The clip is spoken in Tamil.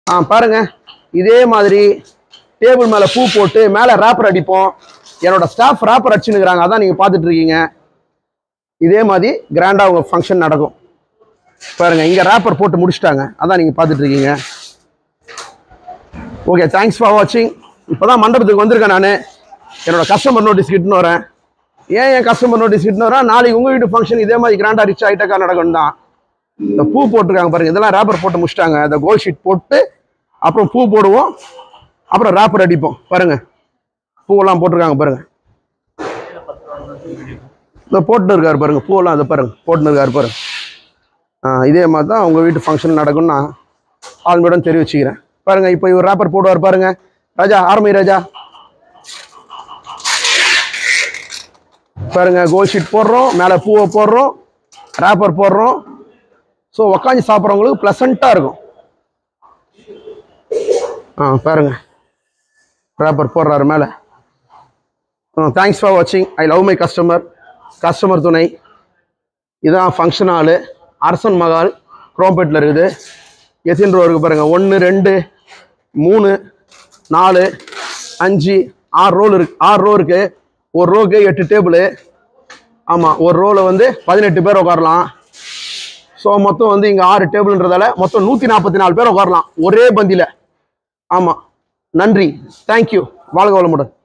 ஆ பாருங்க இதே மாதிரி டேபிள் மேலே பூ போட்டு மேலே ரேப்பர் அடிப்போம் என்னோட ஸ்டாஃப் ரேப்பர் அடிச்சுன்னுக்குறாங்க அதான் நீங்கள் பார்த்துட்டு இருக்கீங்க இதே மாதிரி கிராண்டாக உங்கள் ஃபங்க்ஷன் நடக்கும் பாருங்க இங்கே ரேப்பர் போட்டு முடிச்சிட்டாங்க அதான் நீங்கள் பார்த்துட்டு இருக்கீங்க ஓகே தேங்க்ஸ் ஃபார் வாட்சிங் இப்போ தான் மண்டபத்துக்கு வந்திருக்கேன் நான் என்னோட கஸ்டமர் நோட்டீஸ் கிட்டுன்னு வரேன் ஏன் என் கஸ்டமர் நோட்டீஸ் கிட்டுன்னு வரேன் நாளைக்கு உங்கள் வீட்டு ஃபங்க்ஷன் இதே மாதிரி கிராண்டாக ரிச் ஆகிட்டக்கா நடக்கும் தான் இந்த பூ போட்டிருக்காங்க பாருங்க இதெல்லாம் ரேப்பர் போட்டு முடிச்சிட்டாங்க இந்த கோல் ஷீட் போட்டு அப்புறம் பூ போடுவோம் அப்புறம் ரேப்பர் அடிப்போம் பாருங்க பூவெல்லாம் போட்டிருக்காங்க பாருங்க இந்த போட்டுன்னு இருக்காரு பாருங்க பூவெல்லாம் அதை பாருங்க போட்டுன்னு இருக்காரு பாருங்க ஆ இதே மாதிரி தான் உங்கள் வீட்டு ஃபங்க்ஷன் நடக்கும்னு நான் ஆளுமையிடம் தெரிவிச்சுக்கிறேன் பாருங்க இப்போ இவர் ரேப்பர் போடுவார் பாருங்க ராஜா ஆரம்பி ராஜா பாருங்க கோல் ஷீட் போடுறோம் மேலே பூவை போடுறோம் ரேப்பர் போடுறோம் ஸோ உக்காந்து சாப்பிட்றவங்களுக்கு ப்ளசண்ட்டாக இருக்கும் ஆ பாருங்க ரேப்பர் போடுறாரு மேலே தேங்க்ஸ் ஃபார் வாட்சிங் I love my customer customer துணை இதான் ஃபங்க்ஷன் ஹாலு அரசன் மகால் குரோம்பேட்டில் இருக்குது எத்தனை ரூபா இருக்குது பாருங்கள் ஒன்று ரெண்டு மூணு நாலு அஞ்சு ஆறு ரோல் இருக்கு ஆறு ரோ இருக்குது ஒரு ரோக்கு எட்டு டேபிளு ஆமாம் ஒரு ரோவில் வந்து பதினெட்டு பேர் உட்காரலாம் ஸோ மொத்தம் வந்து இங்கே ஆறு டேபிள்ன்றதால மொத்தம் நூற்றி நாற்பத்தி நாலு பேர் உட்காரலாம் ஒரே பந்தியில் ஆமாம் நன்றி தேங்க்யூ வாழ்க வளமுடன்